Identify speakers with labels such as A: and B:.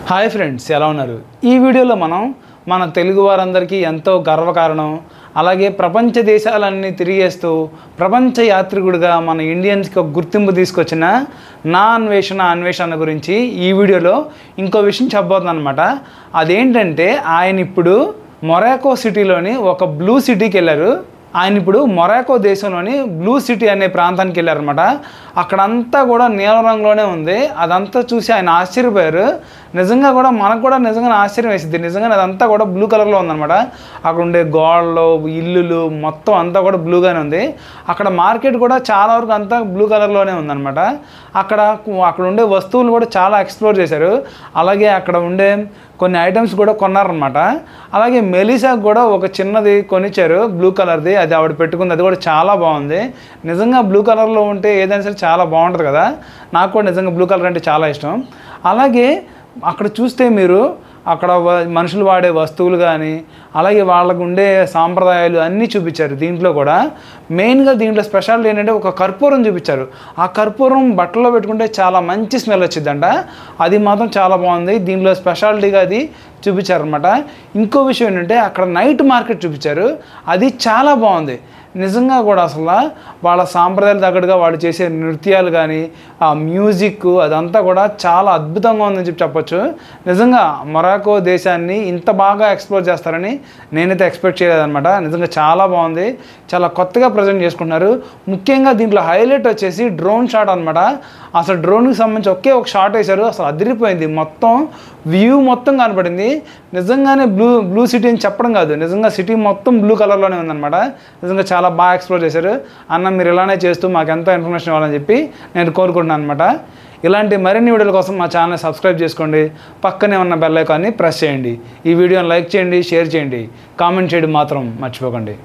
A: hi friends ఎలా ఉన్నారు ఈ వీడియోలో మనం మన తెలుగు వారందరికీ ఎంతో గర్వకారణం అలాగే ప్రపంచ దేశాలన్నీ తిరిగేస్తూ ప్రపంచ యాత్రికుడిగా మన ఇండియన్స్కి ఒక గుర్తింపు తీసుకొచ్చిన నా అన్వేషణ అన్వేషణ గురించి ఈ వీడియోలో ఇంకో విషయం చెప్పబోతుంది అనమాట అదేంటంటే ఆయన ఇప్పుడు మొరాకో సిటీలోని ఒక బ్లూ సిటీకి వెళ్ళారు ఆయన ఇప్పుడు మొరాకో దేశంలోని బ్లూ సిటీ అనే ప్రాంతానికి వెళ్ళారనమాట అక్కడంతా కూడా నీలం రంగులోనే ఉంది అదంతా చూసి ఆయన ఆశ్చర్యపోయారు నిజంగా కూడా మనకు కూడా నిజంగా ఆశ్చర్యం వేసింది నిజంగా అదంతా కూడా బ్లూ కలర్లో ఉందన్నమాట అక్కడ ఉండే గోడలు ఇల్లులు మొత్తం అంతా కూడా బ్లూగానే ఉంది అక్కడ మార్కెట్ కూడా చాలా వరకు అంతా బ్లూ కలర్లోనే ఉందన్నమాట అక్కడ అక్కడ ఉండే వస్తువులు కూడా చాలా ఎక్స్ప్లోర్ చేశారు అలాగే అక్కడ ఉండే కొన్ని ఐటమ్స్ కూడా కొన్నారనమాట అలాగే మెలిసాకు కూడా ఒక చిన్నది కొనిచ్చారు బ్లూ కలర్ది అది ఆవిడ పెట్టుకుంది అది కూడా చాలా బాగుంది నిజంగా బ్లూ కలర్లో ఉంటే ఏదైనా సరే చాలా బాగుంటుంది కదా నాకు కూడా నిజంగా బ్లూ కలర్ అంటే చాలా ఇష్టం అలాగే అక్కడ చూస్తే మీరు అక్కడ వ- మనుషులు వాడే వస్తువులు కానీ అలాగే వాళ్ళకు ఉండే సాంప్రదాయాలు అన్నీ చూపించారు దీంట్లో కూడా మెయిన్గా దీంట్లో స్పెషాలిటీ ఏంటంటే ఒక కర్పూరం చూపించారు ఆ కర్పూరం బట్టల్లో పెట్టుకుంటే చాలా మంచి స్మెల్ వచ్చిందంట అది మాత్రం చాలా బాగుంది దీంట్లో స్పెషాలిటీగా అది చూపించారనమాట ఇంకో విషయం ఏంటంటే అక్కడ నైట్ మార్కెట్ చూపించారు అది చాలా బాగుంది నిజంగా కూడా అసలు వాళ్ళ సాంప్రదాయాలు తగ్గట్టుగా వాళ్ళు చేసే నృత్యాలు కానీ ఆ మ్యూజిక్ అదంతా కూడా చాలా అద్భుతంగా ఉందని చెప్పి చెప్పొచ్చు నిజంగా మొరాకో దేశాన్ని ఇంత బాగా ఎక్స్ప్లోర్ చేస్తారని నేనైతే ఎక్స్పెక్ట్ చేయలేదన్నమాట నిజంగా చాలా బాగుంది చాలా కొత్తగా ప్రజెంట్ చేసుకుంటున్నారు ముఖ్యంగా దీంట్లో హైలైట్ వచ్చేసి డ్రోన్ షాట్ అనమాట అసలు డ్రోన్కి సంబంధించి ఒకే ఒక షాట్ వేశారు అసలు అదిరిపోయింది మొత్తం వ్యూ మొత్తం కనపడింది నిజంగానే బ్లూ బ్లూ సిటీ అని చెప్పడం కాదు నిజంగా సిటీ మొత్తం బ్లూ కలర్లోనే ఉందన్నమాట నిజంగా చాలా బాగా ఎక్స్ప్లోర్ చేశారు అన్న మీరు ఇలానే చేస్తూ మాకు ఎంతో ఇన్ఫర్మేషన్ ఇవ్వాలని చెప్పి నేను కోరుకుంటున్నాను అనమాట ఇలాంటి మరిన్ని వీడియోల కోసం మా ఛానల్ సబ్స్క్రైబ్ చేసుకోండి పక్కనే ఉన్న బెల్ ఐకాన్ని ప్రెస్ చేయండి ఈ వీడియోని లైక్ చేయండి షేర్ చేయండి కామెంట్ చేయడం మాత్రం మర్చిపోకండి